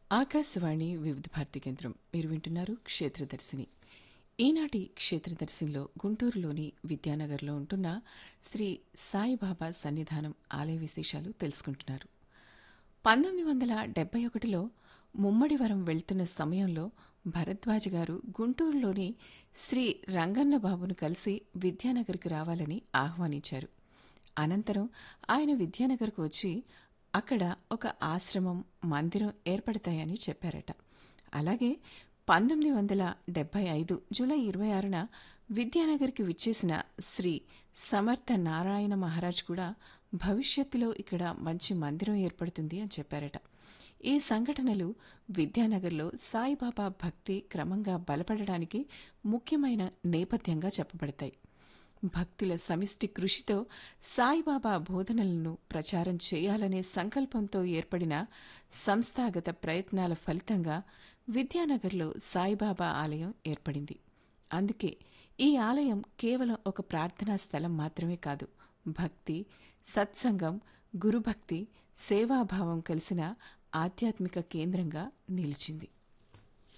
ఆకాశవాణి వివిధ భారతి కేంద్రం మీరు వింటున్నారు క్షేత్రదర్శిని ఈనాటి క్షేత్రదర్శినిలో గుంటూరులోని విద్యానగర్లో ఉంటున్న శ్రీ సాయిబాబా సన్నిధానం ఆలయ విశేషాలు తెలుసుకుంటున్నారు పంతొమ్మిది వందల డెబ్బై ఒకటిలో ముమ్మడివరం వెళ్తున్న సమయంలో భరద్వాజ్ గారు గుంటూరులోని శ్రీ రంగన్న బాబును కలిసి విద్యానగర్కి రావాలని ఆహ్వానించారు అనంతరం ఆయన విద్యానగర్కు వచ్చి అక్కడ ఒక ఆశ్రమం మందిరం ఏర్పడతాయని చెప్పారట అలాగే పంతొమ్మిది వందల డెబ్బై ఐదు జూలై ఇరవై ఆరున విద్యానగర్కి విచ్చేసిన శ్రీ సమర్థ నారాయణ మహారాజ్ కూడా భవిష్యత్తులో ఇక్కడ మంచి మందిరం ఏర్పడుతుంది అని చెప్పారట ఈ సంఘటనలు విద్యానగర్లో సాయిబాబా భక్తి క్రమంగా బలపడడానికి ముఖ్యమైన నేపథ్యంగా చెప్పబడతాయి భక్తుల సమిష్టి కృషితో సాయిబాబా బోధనలను ప్రచారం చేయాలనే సంకల్పంతో ఏర్పడిన సంస్థాగత ప్రయత్నాల ఫలితంగా విద్యానగర్లో సాయిబాబా ఆలయం ఏర్పడింది అందుకే ఈ ఆలయం కేవలం ఒక ప్రార్థనా స్థలం మాత్రమే కాదు భక్తి సత్సంగం గురుభక్తి సేవాభావం కలిసిన ఆధ్యాత్మిక కేంద్రంగా నిలిచింది